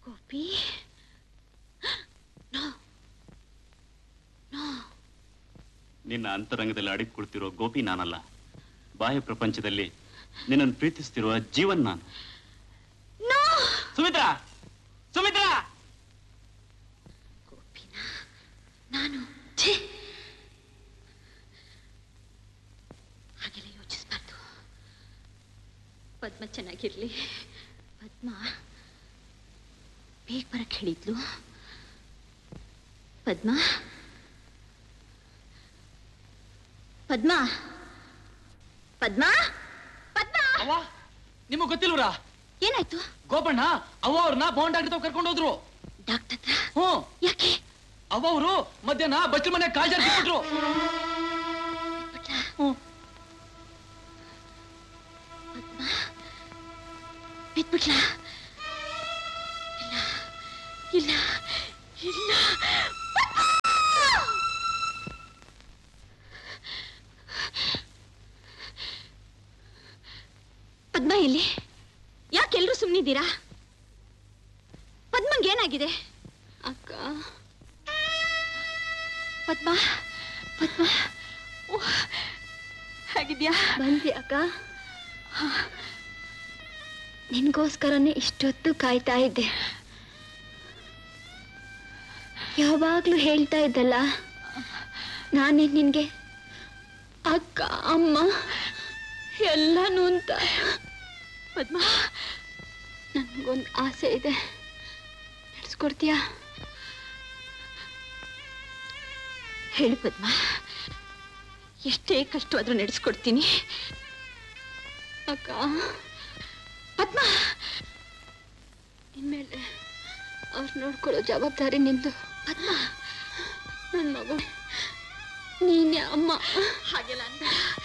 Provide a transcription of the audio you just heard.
Gopi no no ನಿನ್ನ ಅಂತರಂಗದಲ್ಲಿ ಅಡಿಕೊಳ್ತಿರೋ ಗೋಪಿ ನಾನಲ್ಲ ಬಾಹ್ಯ ಪ್ರಪಂಚದಲ್ಲಿ ನಿನ್ನನ್ನು ಪ್ರೀತಿಸ್ತಿರುವ ಜೀವನ್ ನಾನು ನೋ ಸುಮಿತ್ರಾ ಸುಮಿತ್ರಾ ಗೋಪಿನ ನಾನು ಛೇ ಹಾಗೆಲ್ಲ ಯೋಚಿಸ್ಬಾರ್ದು ಪದ್ಮ ಚೆನ್ನಾಗಿರ್ಲಿ ಪದ್ಮ ಬೇಗ ಬರಕ್ ಹೇಳಿದ್ಲು ಪದ್ಮ ಪದ್ಮ ಪದ್ಮ ಪದ್ಮ ಅವ್ವ ನಿಮಗ್ ಗೊತ್ತಿಲ್ವ್ರಾ ಏನಾಯ್ತು ಗೋಪಣ್ಣ ಅವ್ವ ಅವ್ರನ್ನ ಬೋಂಡ್ ಡಾಕ್ಟರ್ ತಾವ್ ಕರ್ಕೊಂಡು ಹೋದ್ರು ಡಾಕ್ಟರ್ ಹತ್ರ ಹ್ಞೂ ಯಾಕೆ ಅವ್ವ ಅವರು ಮಧ್ಯಾಹ್ನ ಬಚ್ಚಲ ಮನೆ ಕಾಲ್ಜಾರ್ ಬಿಟ್ಬಿಟ್ರು ಬಿಟ್ಲಾ? ಹ್ಞೂ ಪದ್ಮ ಬಿದ್ಬಿಟ್ಲಾ ಇಲ್ಲ ಇಲ್ಲ ಇಲ್ಲ ಪದ್ಮ ಎಲ್ಲಿ ಯಾಕೆಲ್ರೂ ಸುಮ್ಮನಿದ್ದೀರಾ ಪದ್ಮಂಗೆ ಏನಾಗಿದೆ ಅಕ್ಕ ಪದ್ಮ ಪದ್ಮ ಓ, ಹೇಗಿದ್ಯಾ ಬಂದೆ ಅಕ್ಕ ನಿನ್ಗೋಸ್ಕರನೇ ಇಷ್ಟೊತ್ತು ಕಾಯ್ತಾ ಇದ್ದೆ ಯಾವಾಗ್ಲೂ ಹೇಳ್ತಾ ಇದ್ದಲ್ಲ ನಾನೇ ನಿನ್ಗೆ ಅಕ್ಕ ಅಮ್ಮ ಎಲ್ಲನೂ ಅಂತ ಪದ್ಮ ನನ್ಗೊಂದು ಆಸೆ ಇದೆ ನಡೆಸ್ಕೊಡ್ತೀಯಾ ಹೇಳು ಪದ್ಮ ಎಷ್ಟೇ ಕಷ್ಟವಾದ್ರೂ ನಡೆಸ್ಕೊಡ್ತೀನಿ ಅಕ್ಕ ಪದ್ಮ ಇನ್ಮೇಲೆ ಅವ್ರು ನೋಡ್ಕೊಳ್ಳೋ ಜವಾಬ್ದಾರಿ ನಿಂದು ಪದ್ಮ ನನ್ನ ಮಗು ನೀನೇ ಅಮ್ಮ ಹಾಗೆಲ್ಲ ಅನ್ಬೇಡ